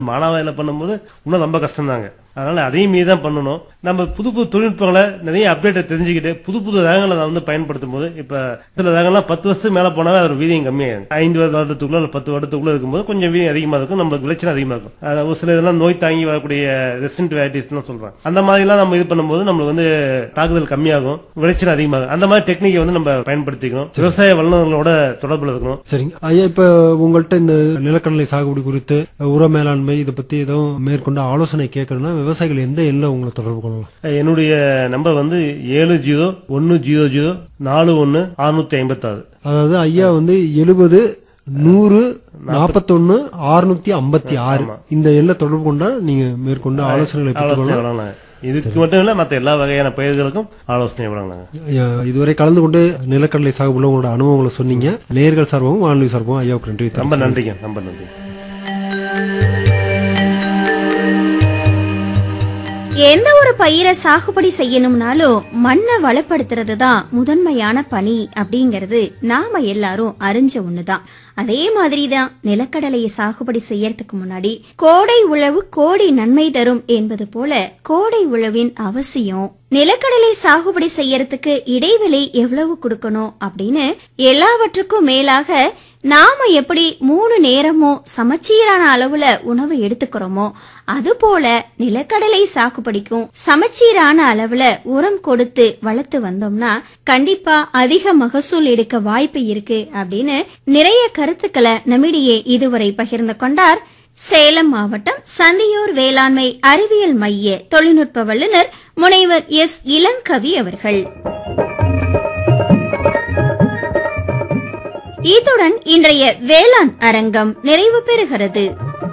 மானாவாயில பண்ணும்போது இன்னும் ரொம்ப கஷ்டம் தாங்க அதனால அதையும் மீறி தான் பண்ணணும் நம்ம புது புது தொழில்நுட்பங்களை நிறைய அப்டேட்டை தெரிஞ்சுக்கிட்டு புது புது ரகங்களை நான் வந்து பயன்படுத்தும் போது இப்ப சில ரகங்கள்லாம் பத்து வருஷத்துக்கு மேல போனாவே அதோட வீதியம் கம்மியாகும் ஐந்து வருடத்துக்குள்ள அல்லது பத்து வருடத்துக்குள்ள இருக்கும்போது கொஞ்சம் வீதியம் அதிகமா இருக்கும் நம்மளுக்கு விளைச்சல் அதிகமா இருக்கும் அஹ் ஒரு சில இதெல்லாம் நோய் தாங்கி வரக்கூடிய ரெசிடென்ட் வெரைட்டிஸ் சொல்றாங்க அந்த மாதிரிலாம் நம்ம இது பண்ணும்போது நம்மளுக்கு வந்து தாக்குதல் கம்மியாகும் விளைச்சல் அதிகமாகும் அந்த மாதிரி டெக்னிக்கை வந்து நம்ம பயன்படுத்திக்கணும் விவசாய வல்லுநர்களோட தொடர்புல இருக்கணும் சரிங்க ஐயா இப்ப உங்கள்ட்ட இந்த நிலக்கடலை சாகுபடி குறித்து உர மேலாண்மை இதை பத்தி எதுவும் மேற்கொண்டு ஆலோசனை கேட்கணும்னா விவசாயிகள் எந்த எண்ணில் உங்களை தொடர்பு கொள்ளலாம் என்னுடைய நம்பர் வந்து ஏழு ஜீரோ ஒன்னு ஜீரோ ஜீரோ நாலு ஒன்னு அறுநூத்தி ஐம்பத்தாறு அதாவது ஐயா வந்து எழுபது நூறு நாற்பத்தொன்னு அறுநூத்தி ஐம்பத்தி ஆறு இந்த எண்ணை தொடர்பு கொண்டா நீங்க மேற்கொண்டு ஆலோசனைகளை ஆலோசனை பெற்றுக்கொள்ளலாம் வழங்கினாங்க இதுக்கு மட்டும் இல்ல மத்த எல்லா வகையான பயிர்களுக்கும் ஆலோசனை வழங்கினாங்க ஐயா, இதுவரை கலந்து கொண்டு நிலக்கடலை சாகுபடியில் உங்களோட அனுபவங்களை சொன்னீங்க நேர்கள் சார்பாகவும் வானொலி சார்பாகவும் ஐயாவுக்கு நன்றி ரொம்ப நன்றிங்க ரொம்ப நன்றி எந்த ஒரு பயிரை சாகுபடி செய்யணும்னாலும் மண்ணை வளப்படுத்துறது தான் முதன்மையான பணி அப்படிங்கறது நாம எல்லாரும் அறிஞ்ச ஒண்ணுதான் அதே மாதிரி தான் நிலக்கடலையை சாகுபடி செய்யறதுக்கு முன்னாடி கோடை உழவு கோடி நன்மை தரும் என்பது போல கோடை உழவின் அவசியம் நிலக்கடலை சாகுபடி செய்யறதுக்கு இடைவெளி எவ்வளவு கொடுக்கணும் அப்படின்னு எல்லாவற்றுக்கும் மேலாக நாம எப்படி மூணு நேரமும் சமச்சீரான அளவுல உணவு எடுத்துக்கிறோமோ அதுபோல நிலக்கடலை சாகுபடிக்கும் சமச்சீரான அளவுல உரம் கொடுத்து வளர்த்து வந்தோம்னா கண்டிப்பா அதிக மகசூல் எடுக்க வாய்ப்பு இருக்கு அப்படின்னு நிறைய கருத்துக்களை நம்மிடையே இதுவரை பகிர்ந்து கொண்டார் சேலம் மாவட்டம் சந்தியூர் வேளாண்மை அறிவியல் மைய தொழில்நுட்ப வல்லுநர் முனைவர் எஸ் இளங்கவி அவர்கள் இத்துடன் இன்றைய வேளாண் அரங்கம் நிறைவு பெறுகிறது